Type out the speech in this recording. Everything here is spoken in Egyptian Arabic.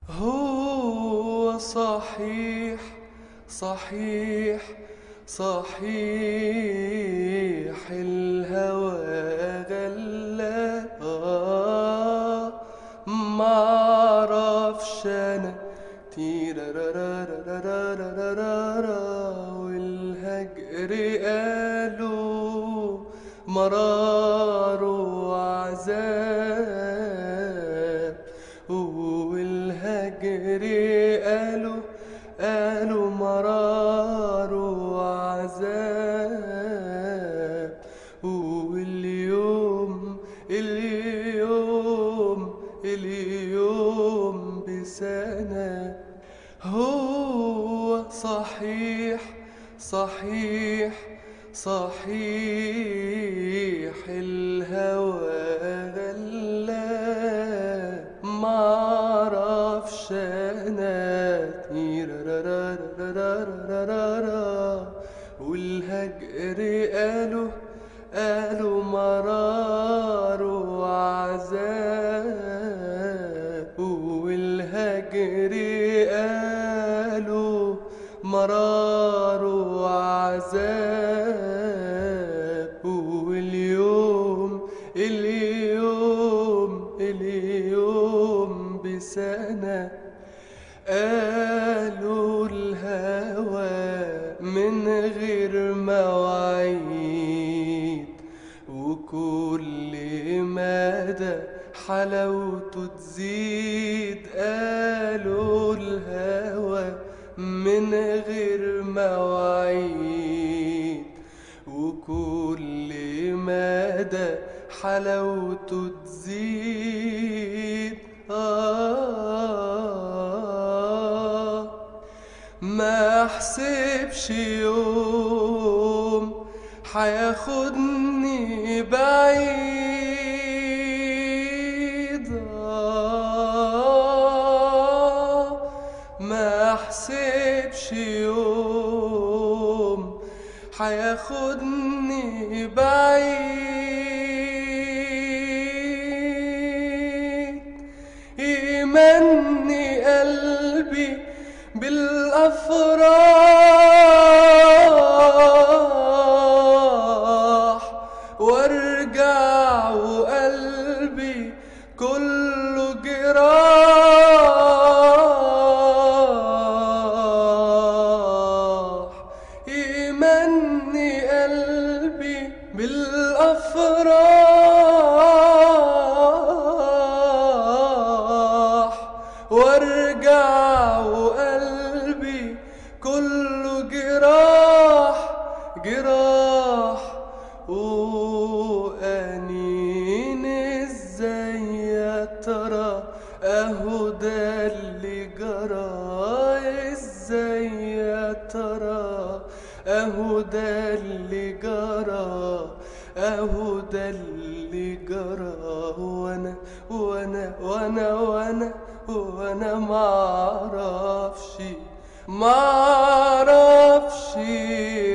هو صحيح صحيح صحيح الهوى غلا آه معرفش انا تيرارارارارارارارا والهجر قالوا مرار وعذاب والهجر قالوا قالوا مرار وعذاب واليوم اليوم اليوم بسنة هو صحيح صحيح صحيح الهوى غلا معرفش انا تيرارارارارارارا والهجر قالوا قالوا مرار وعذاب والهجر قالوا مرار وعذاب واليوم اليوم اليوم بسنة قالوا الهوى من غير مواعيد وكل مدى حلاوته تزيد قالوا الهوى من غير مواعيد وكل مدى حلاوته تزيد آه ما احسبش يوم حياخدني بعيد آه ما احسبش يوم حياخدني بعيد يمني قلبي بالأفراح وارجع وقلبي كله جراح يمني قلبي بالأفراح وارجع وقلبي كله جراح جراح وأنين ازاي يا ترى اهو ده اللي جرى ازاي يا ترى اهو ده اللي جرى اهو ده اللي جرى وانا وانا وانا وانا وانا معرفش معرفش